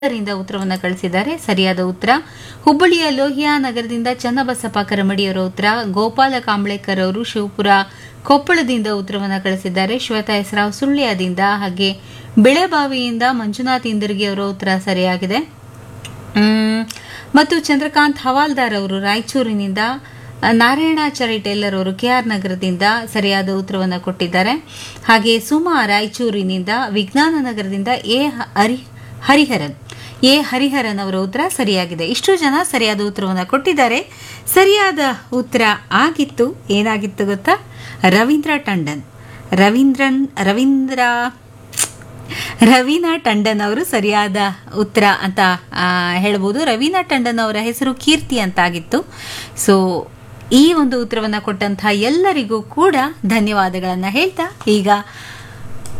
ರಿಂದ ಉತ್ತರವನ್ನು ಕಳಿಸಿದ್ದಾರೆ ಸರಿಯಾದ ಉತ್ತರ ಹುಬ್ಬಳ್ಳಿಯ ಲೋಹಿಯಾ ನಗರದಿಂದ ಚನ್ನಬಸಪ್ಪ ಕರಮಡಿಯವರ ಉತ್ತರ ಗೋಪಾಲ ಕಾಂಬ್ಳೇಕರ್ ಅವರು ಶಿವಪುರ ಕೊಪ್ಪಳದಿಂದ ಉತ್ತರವನ್ನು ಕಳಿಸಿದ್ದಾರೆ ಶ್ವೇತಾ ಹೆಸರಾವ್ ಸುಳ್ಯದಿಂದ ಹಾಗೆ ಬೆಳೆಬಾವಿಯಿಂದ ಮಂಜುನಾಥ್ ಇಂದರ್ಗಿ ಅವರ ಉತ್ತರ ಸರಿಯಾಗಿದೆ ಮ್, ಮತ್ತು ಚಂದ್ರಕಾಂತ್ ಹವಾಲ್ದಾರ್ ಅವರು ರಾಯಚೂರಿನಿಂದ ಆ, ನಾರಾಯಣಾಚಾರಿ ಟೇಲರ್ ಅವರು ಕೆಆರ್ ನಗರದಿಂದ ಸರಿಯಾದ ಉತ್ತರವನ್ನು ಕೊಟ್ಟಿದ್ದಾರೆ ಹಾಗೆ ಸುಮಾ ರಾಯಚೂರಿನಿಂದ ವಿಜ್ಞಾನ ನಗರದಿಂದ ಎ ಹ- ಹರಿ ಹರಿಹರನ್ ಎ ಹರಿಹರನ್ ಅವರ ಉತ್ತರ ಸರಿಯಾಗಿದೆ ಇಷ್ಟು ಜನ ಸರಿಯಾದ ಉತ್ತರವನ್ನು ಕೊಟ್ಟಿದ್ದಾರೆ ಸರಿಯಾದ ಉತ್ತರ ಆಗಿತ್ತು ಏನಾಗಿತ್ತು ಗೊತ್ತಾ ರವೀಂದ್ರ ಟಂಡನ್ ರವೀಂದ್ರನ್ ರವೀಂದ್ರ ರವೀನಾ ಟಂಡನ್ ಅವರು ಸರಿಯಾದ ಉತ್ತರ ಅಂತ ಆ, ಹೇಳ್ಬೋದು ರವೀನಾ ಟಂಡನ್ ಅವರ ಹೆಸರು ಕೀರ್ತಿ ಅಂತ ಆಗಿತ್ತು ಸೊ ಈ ಒಂದು ಉತ್ತರವನ್ನು ಕೊಟ್ಟಂತಹ ಎಲ್ಲರಿಗೂ ಕೂಡ ಧನ್ಯವಾದಗಳನ್ನು ಹೇಳ್ತಾ ಈಗ